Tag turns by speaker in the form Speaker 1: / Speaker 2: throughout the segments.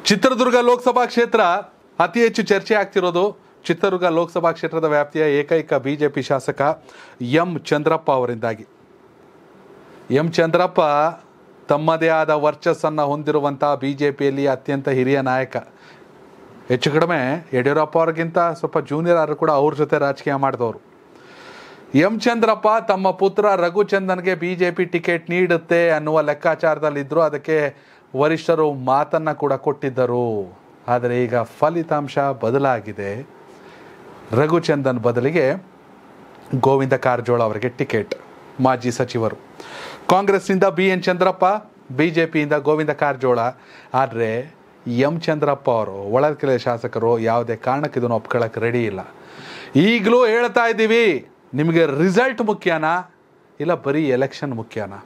Speaker 1: ಚಿತ್ರದುರ್ಗ ಲೋಕಸಭಾ ಕ್ಷೇತ್ರ ಅತಿ ಹೆಚ್ಚು ಚರ್ಚೆ ಆಗ್ತಿರೋದು ಚಿತ್ರದುರ್ಗ ಲೋಕಸಭಾ ಕ್ಷೇತ್ರದ ವ್ಯಾಪ್ತಿಯ ಏಕೈಕ ಬಿಜೆಪಿ ಶಾಸಕ ಎಂ ಚಂದ್ರಪ್ಪ ಅವರಿಂದಾಗಿ ಎಂ ಚಂದ್ರಪ್ಪ ತಮ್ಮದೇ ಆದ ವರ್ಚಸ್ಸನ್ನು ಹೊಂದಿರುವಂಥ ಬಿಜೆಪಿಯಲ್ಲಿ ಅತ್ಯಂತ ಹಿರಿಯ ನಾಯಕ ಹೆಚ್ಚು ಕಡಿಮೆ ಯಡಿಯೂರಪ್ಪ ಅವ್ರಿಗಿಂತ ಸ್ವಲ್ಪ ಜೂನಿಯರ್ ಆದರೂ ಕೂಡ ಅವ್ರ ಜೊತೆ ರಾಜಕೀಯ ಮಾಡಿದವರು ಎಂ ಚಂದ್ರಪ್ಪ ತಮ್ಮ ಪುತ್ರ ರಘುಚಂದನ್ಗೆ ಬಿಜೆಪಿ ಟಿಕೆಟ್ ನೀಡುತ್ತೆ ಅನ್ನುವ ಲೆಕ್ಕಾಚಾರದಲ್ಲಿದ್ದರು ಅದಕ್ಕೆ ವರಿಷ್ಠರು ಮಾತನ್ನ ಕೂಡ ಕೊಟ್ಟಿದ್ದರು ಆದರೆ ಈಗ ಫಲಿತಾಂಶ ಬದಲಾಗಿದೆ ರಘುಚಂದನ್ ಬದಲಿಗೆ ಗೋವಿಂದ ಕಾರಜೋಳ ಅವರಿಗೆ ಟಿಕೆಟ್ ಮಾಜಿ ಸಚಿವರು ಕಾಂಗ್ರೆಸ್ನಿಂದ B N Chandrappa B J ಪಿಯಿಂದ ಗೋವಿಂದ ಕಾರಜೋಳ ಆದರೆ ಎಂ ಚಂದ್ರಪ್ಪ ಅವರು ಒಳಕೆಲೆ ಶಾಸಕರು ಯಾವುದೇ ಕಾರಣಕ್ಕೆ ಇದನ್ನು ಒಪ್ಕೊಳ್ಳೋಕೆ ರೆಡಿ ಇಲ್ಲ ಈಗಲೂ ಹೇಳ್ತಾ ಇದ್ದೀವಿ ನಿಮಗೆ ರಿಸಲ್ಟ್ ಮುಖ್ಯನಾ ಇಲ್ಲ ಬರೀ ಎಲೆಕ್ಷನ್ ಮುಖ್ಯನಾ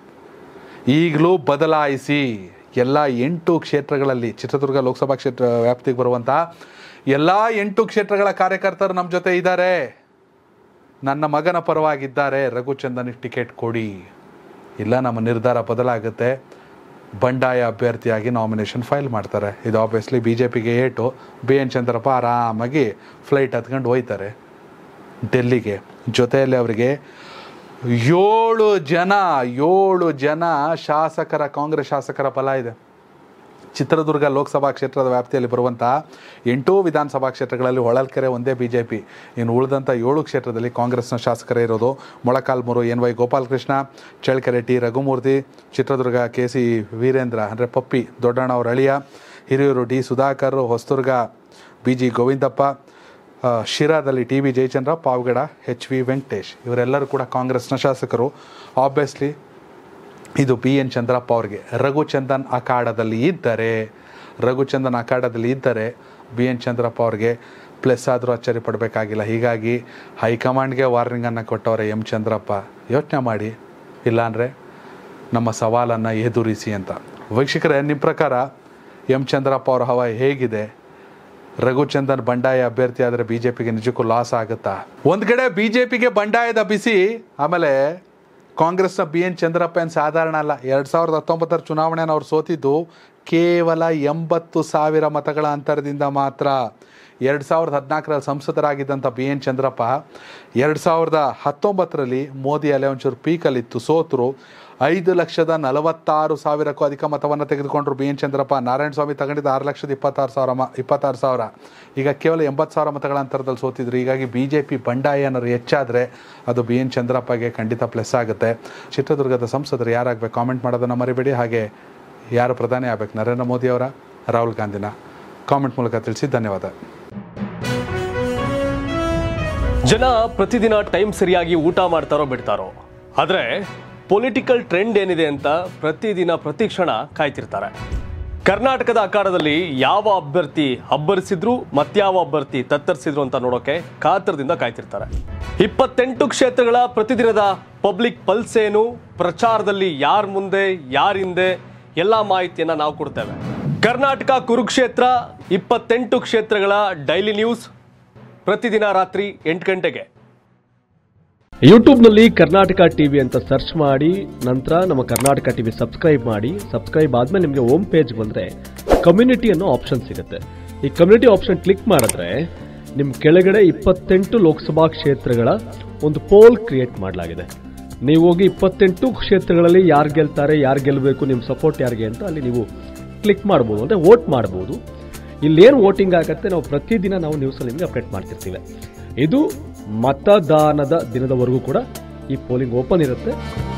Speaker 1: ಈಗಲೂ ಬದಲಾಯಿಸಿ ಎಲ್ಲ ಎಂಟು ಕ್ಷೇತ್ರಗಳಲ್ಲಿ ಚಿತ್ರದುರ್ಗ ಲೋಕಸಭಾ ಕ್ಷೇತ್ರ ವ್ಯಾಪ್ತಿಗೆ ಬರುವಂಥ ಎಲ್ಲ ಎಂಟು ಕ್ಷೇತ್ರಗಳ ಕಾರ್ಯಕರ್ತರು ನಮ್ಮ ಜೊತೆ ಇದ್ದಾರೆ ನನ್ನ ಮಗನ ಪರವಾಗಿದ್ದಾರೆ ರಘುಚಂದನಿಗೆ ಟಿಕೆಟ್ ಕೊಡಿ ಇಲ್ಲ ನಮ್ಮ ನಿರ್ಧಾರ ಬದಲಾಗುತ್ತೆ ಬಂಡಾಯ ಅಭ್ಯರ್ಥಿಯಾಗಿ ನಾಮಿನೇಷನ್ ಫೈಲ್ ಮಾಡ್ತಾರೆ ಇದು ಆಬ್ವಿಯಸ್ಲಿ ಬಿ ಜೆ ಪಿಗೆ ಏಟು ಬಿ ಎನ್ ಚಂದ್ರಪ್ಪ ಆರಾಮಾಗಿ ಫ್ಲೈಟ್ ಹತ್ಕೊಂಡು ಹೋಯ್ತಾರೆ ಡೆಲ್ಲಿಗೆ ಜೊತೆಯಲ್ಲಿ ಅವರಿಗೆ ಏಳು ಜನ ಏಳು ಜನ ಶಾಸಕರ ಕಾಂಗ್ರೆಸ್ ಶಾಸಕರ ಬಲ ಇದೆ ಚಿತ್ರದುರ್ಗ ಲೋಕಸಭಾ ಕ್ಷೇತ್ರದ ವ್ಯಾಪ್ತಿಯಲ್ಲಿ ಬರುವಂಥ ಎಂಟೂ ವಿಧಾನಸಭಾ ಕ್ಷೇತ್ರಗಳಲ್ಲಿ ಹೊಳಲ್ಕೆರೆ ಒಂದೇ ಬಿ ಜೆ ಪಿ ಇನ್ನು ಉಳಿದಂಥ ಏಳು ಕ್ಷೇತ್ರದಲ್ಲಿ ಕಾಂಗ್ರೆಸ್ನ ಶಾಸಕರೇ ಇರೋದು Molakalmuru N Y Gopalakrishna Challakere T Raghumurthy Chitradurga K C Veerendra ಅಂದರೆ ಪಪ್ಪಿ ದೊಡ್ಡಣ್ಣ ಅವರ ಅಳಿಯ Hiriyur D Sudhakar Hosadurga B G Govindappa ಆ, ಶಿರಾದಲ್ಲಿ T V Jayachandra Pavagada H V Venkatesh ಇವರೆಲ್ಲರೂ ಕೂಡ ಕಾಂಗ್ರೆಸ್ನ ಶಾಸಕರು ಆಬ್ವಿಯಸ್ಲಿ ಇದು ಬಿ ಎನ್ ಚಂದ್ರಪ್ಪ ಅವ್ರಿಗೆ ರಘುಚಂದನ್ ಅಖಾಡದಲ್ಲಿ ಇದ್ದರೆ ರಘುಚಂದನ್ ಅಖಾಡದಲ್ಲಿ ಇದ್ದರೆ ಬಿ ಎನ್ ಚಂದ್ರಪ್ಪ ಅವ್ರಿಗೆ ಪ್ಲಸ್ ಆದರೂ ಅಚ್ಚರಿ ಪಡಬೇಕಾಗಿಲ್ಲ ಹೀಗಾಗಿ ಹೈಕಮಾಂಡ್ಗೆ ವಾರ್ನಿಂಗನ್ನು ಕೊಟ್ಟವ್ರೆ ಎಂ ಚಂದ್ರಪ್ಪ ಯೋಚನೆ ಮಾಡಿ ಇಲ್ಲಾಂದರೆ ನಮ್ಮ ಸವಾಲನ್ನು ಎದುರಿಸಿ ಅಂತ ವೀಕ್ಷಕರೇ ನಿಮ್ಮ ಪ್ರಕಾರ ಎಂ ಚಂದ್ರಪ್ಪ ಅವರ ಹವ ಹೇಗಿದೆ ರಘುಚಂದನ್ ಬಂಡಾಯ ಅಭ್ಯರ್ಥಿ ಆದರೆ ಬಿ ಜೆ ಪಿಗೆ ನಿಜಕ್ಕೂ ಲಾಸ್ ಆಗುತ್ತಾ ಒಂದು ಕಡೆ ಬಿ ಜೆ ಪಿಗೆ ಬಂಡಾಯದ ಬಿಸಿ ಆಮೇಲೆ ಕಾಂಗ್ರೆಸ್ನ ಬಿ ಎನ್ ಚಂದ್ರಪ್ಪ ಏನು ಸಾಧಾರಣ ಅಲ್ಲ ಎರಡು ಸಾವಿರದ ಹತ್ತೊಂಬತ್ತರ ಚುನಾವಣೆಯನ್ನು ಅವ್ರು ಸೋತಿದ್ದು ಕೇವಲ ಎಂಬತ್ತು ಸಾವಿರ ಮತಗಳ ಅಂತರದಿಂದ ಮಾತ್ರ ಎರಡು ಸಾವಿರದ ಹದಿನಾಲ್ಕರಲ್ಲಿ ಸಂಸದರಾಗಿದ್ದಂಥ ಬಿ ಎನ್ ಚಂದ್ರಪ್ಪ ಎರಡು ಸಾವಿರದ ಹತ್ತೊಂಬತ್ತರಲ್ಲಿ ಮೋದಿ ಅಲೆ ಒಂಚೂರು ಪೀಕಲ್ಲಿತ್ತು ಸೋತರು ಐದು ಲಕ್ಷದ ನಲವತ್ತಾರು ಸಾವಿರಕ್ಕೂ ಅಧಿಕ ಮತವನ್ನು ತೆಗೆದುಕೊಂಡ್ರು ಬಿ ಎನ್ ಚಂದ್ರಪ್ಪ ನಾರಾಯಣ ಸ್ವಾಮಿ ತಗೊಂಡಿದ್ದು ಆರು ಲಕ್ಷದ ಇಪ್ಪತ್ತಾರು ಸಾವಿರ ಮ ಇಪ್ಪತ್ತಾರು ಸಾವಿರ ಈಗ ಕೇವಲ ಎಂಬತ್ತು ಸಾವಿರ ಮತಗಳ ಅಂತರದಲ್ಲಿ ಸೋತಿದ್ರು ಹೀಗಾಗಿ ಬಿ ಜೆ ಪಿ ಬಂಡಾಯ ಏನಾದ್ರು ಹೆಚ್ಚಾದರೆ ಅದು ಬಿ ಎನ್ ಚಂದ್ರಪ್ಪಗೆ ಖಂಡಿತ ಪ್ಲಸ್ ಆಗುತ್ತೆ ಚಿತ್ರದುರ್ಗದ ಸಂಸದರು ಯಾರಾಗಬೇಕು ಕಾಮೆಂಟ್ ಮಾಡೋದನ್ನು ಮರಿಬೇಡಿ ಹಾಗೆ ಯಾರು ಪ್ರಧಾನಿ ಆಗಬೇಕು ನರೇಂದ್ರ ಮೋದಿ ಅವರ ರಾಹುಲ್ ಗಾಂಧಿನ ಕಾಮೆಂಟ್ ಮೂಲಕ ತಿಳಿಸಿ ಧನ್ಯವಾದ
Speaker 2: ಜನ ಪ್ರತಿದಿನ ಟೈಮ್ ಸರಿಯಾಗಿ ಊಟ ಮಾಡ್ತಾರೋ ಬಿಡ್ತಾರೋ ಆದ್ರೆ ಪೊಲಿಟಿಕಲ್ ಟ್ರೆಂಡ್ ಏನಿದೆ ಅಂತ ಪ್ರತಿದಿನ ಪ್ರತಿ ಕ್ಷಣ ಕಾಯ್ತಿರ್ತಾರೆ ಕರ್ನಾಟಕದ ಅಖಾಡದಲ್ಲಿ ಯಾವ ಅಭ್ಯರ್ಥಿ ಅಬ್ಬರಿಸಿದ್ರು ಮತ್ಯಾವ ಅಭ್ಯರ್ಥಿ ತತ್ತರಿಸಿದ್ರು ಅಂತ ನೋಡೋಕೆ ಕಾತರದಿಂದ ಕಾಯ್ತಿರ್ತಾರೆ ಇಪ್ಪತ್ತೆಂಟು ಕ್ಷೇತ್ರಗಳ ಪ್ರತಿದಿನದ ಪಬ್ಲಿಕ್ ಪಲ್ಸ್ ಏನು ಪ್ರಚಾರದಲ್ಲಿ ಯಾರ ಮುಂದೆ ಯಾರ ಹಿಂದೆ ಎಲ್ಲ ಮಾಹಿತಿಯನ್ನ ನಾವು ಕೊಡ್ತೇವೆ ಕರ್ನಾಟಕ ಕುರುಕ್ಷೇತ್ರ ಇಪ್ಪತ್ತೆಂಟು ಕ್ಷೇತ್ರಗಳ ಡೈಲಿ ನ್ಯೂಸ್ ಪ್ರತಿದಿನ ರಾತ್ರಿ ಎಂಟು ಗಂಟೆಗೆ
Speaker 3: ಯೂಟ್ಯೂಬ್ನಲ್ಲಿ ಕರ್ನಾಟಕ ಟಿವಿ ಅಂತ ಸರ್ಚ್ ಮಾಡಿ ನಂತರ ನಮ್ಮ ಕರ್ನಾಟಕ ಟಿವಿ ಸಬ್ಸ್ಕ್ರೈಬ್ ಮಾಡಿ ಸಬ್ಸ್ಕ್ರೈಬ್ ಆದ್ಮೇಲೆ ನಿಮಗೆ ಹೋಮ್ ಪೇಜ್ ಬಂದರೆ ಕಮ್ಯುನಿಟಿ ಅನ್ನೋ ಆಪ್ಷನ್ ಸಿಗುತ್ತೆ ಈ ಕಮ್ಯುನಿಟಿ ಆಪ್ಷನ್ ಕ್ಲಿಕ್ ಮಾಡಿದ್ರೆ ನಿಮ್ಮ ಕೆಳಗಡೆ ಇಪ್ಪತ್ತೆಂಟು ಲೋಕಸಭಾ ಕ್ಷೇತ್ರಗಳ ಒಂದು ಪೋಲ್ ಕ್ರಿಯೇಟ್ ಮಾಡಲಾಗಿದೆ ನೀವು ಹೋಗಿ ಇಪ್ಪತ್ತೆಂಟು ಕ್ಷೇತ್ರಗಳಲ್ಲಿ ಯಾರು ಗೆಲ್ತಾರೆ ಯಾರು ಗೆಲ್ಲಬೇಕು ನಿಮ್ಮ ಸಪೋರ್ಟ್ ಯಾರಿಗೆ ಅಂತ ಅಲ್ಲಿ ನೀವು ಕ್ಲಿಕ್ ಮಾಡ್ಬೋದು ಅಂದರೆ ವೋಟ್ ಮಾಡ್ಬೋದು ಇಲ್ಲೇನು ವೋಟಿಂಗ್ ಆಗುತ್ತೆ ನಾವು ಪ್ರತಿದಿನ ನಾವು ನ್ಯೂಸಲ್ಲಿ ನಿಮಗೆ ಅಪ್ಡೇಟ್ ಮಾಡ್ತಿರ್ತೀವಿ ಇದು ಮತದಾನದ ದಿನದವರೆಗೂ ಕೂಡ ಈ ಪೋಲಿಂಗ್ ಓಪನ್ ಇರುತ್ತೆ